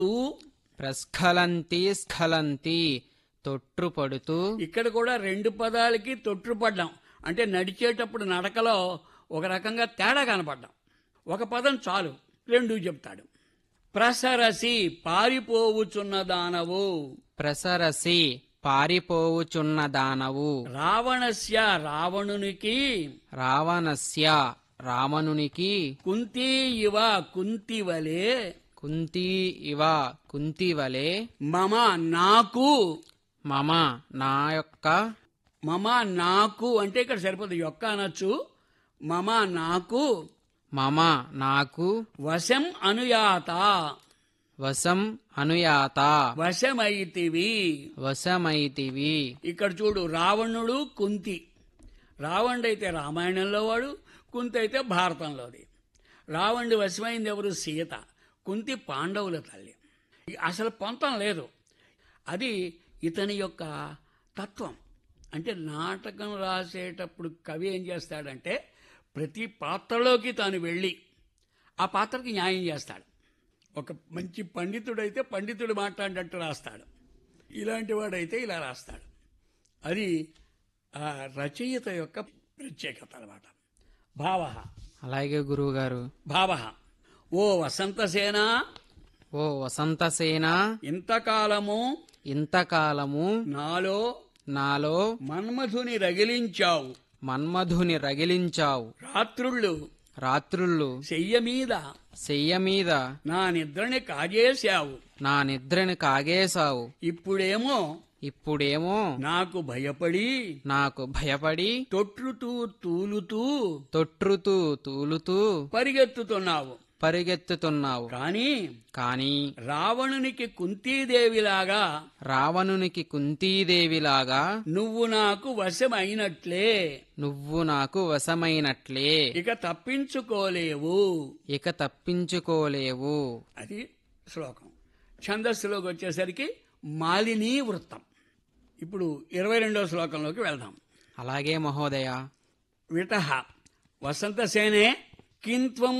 ప్రస్ఖలంతి స్ఖలంతి తొట్రుపడుతూ ఇక్కడ కూడా రెండు పదాలకి తొట్టుపడ్డాం అంటే నడిచేటప్పుడు నడకలో ఒక రకంగా తేడా కనపడ్డాం ఒక పదం చాలు రెండు చెప్తాడు ప్రసరసి పారిపోవుచున్న దానవు ప్రసరసి పారిపోవుచున్న దానవు రావణస్య రావణునికి రావణస్య రావణునికి కుంతి ఇవ కుంతివలే కుంతి ఇవ కుంతివలే మమ నాకు మమ నా యొక్క మమ నాకు అంటే ఇక్కడ సరిపోతుంది యొక్క అనొచ్చు మమ నాకు మమ నాకు వశం అనుయాత వశం అనుయాత వశమైతివి వశమైతివి ఇక్కడ చూడు రావణుడు కుంతి రావణుడు అయితే రామాయణంలో వాడు కుంతి అయితే భారతంలోది రావణుడి వశమైంది ఎవరు సీత కుంతి పాండవుల తల్లి అసలు పొంతం లేదు అది ఇతని యొక్క తత్వం అంటే నాటకం రాసేటప్పుడు కవి ఏం చేస్తాడంటే ప్రతి పాత్రలోకి తాను వెళ్ళి ఆ పాత్రకి న్యాయం చేస్తాడు ఒక మంచి పండితుడైతే పండితుడు మాట్లాడినట్టు రాస్తాడు ఇలాంటి వాడైతే ఇలా రాస్తాడు అది ఆ రచయిత యొక్క ప్రత్యేకత అనమాట భావ అలాగే గురువుగారు భావ ఓ వసంతసేన ఓ వసంతసేన ఇంతకాలము ఇంతకాలము నాలో నాలో మన్మధుని రగిలించావు మన్మధుని రగిలించావు రాత్రుళ్ళు రాత్రుళ్ళు చెయ్య మీద చెయ్య మీద నా నిద్రని కాజేశావు నా నిద్రని కాగేశావు ఇప్పుడేమో ఇప్పుడేమో నాకు భయపడి నాకు భయపడి తొట్రుతూ తూలుతూ తొట్రుతూ తూలుతూ పరిగెత్తుతున్నావు పరిగెత్తుతున్నావు కానీ కాని రావణునికి కుంతీదేవిలాగా రావణునికి కుంతీదేవిలాగా నువ్వు నాకు వశమైనట్లే నువ్వు నాకు వశమైనట్లే ఇక తప్పించుకోలేవు ఇక తప్పించుకోలేవు అది శ్లోకం ఛందస్సులోకి వచ్చేసరికి మాలిని వృత్తం ఇప్పుడు ఇరవై రెండవ శ్లోకంలోకి వెళ్దాం అలాగే మహోదయ విట వసంతసేనే కింత్వం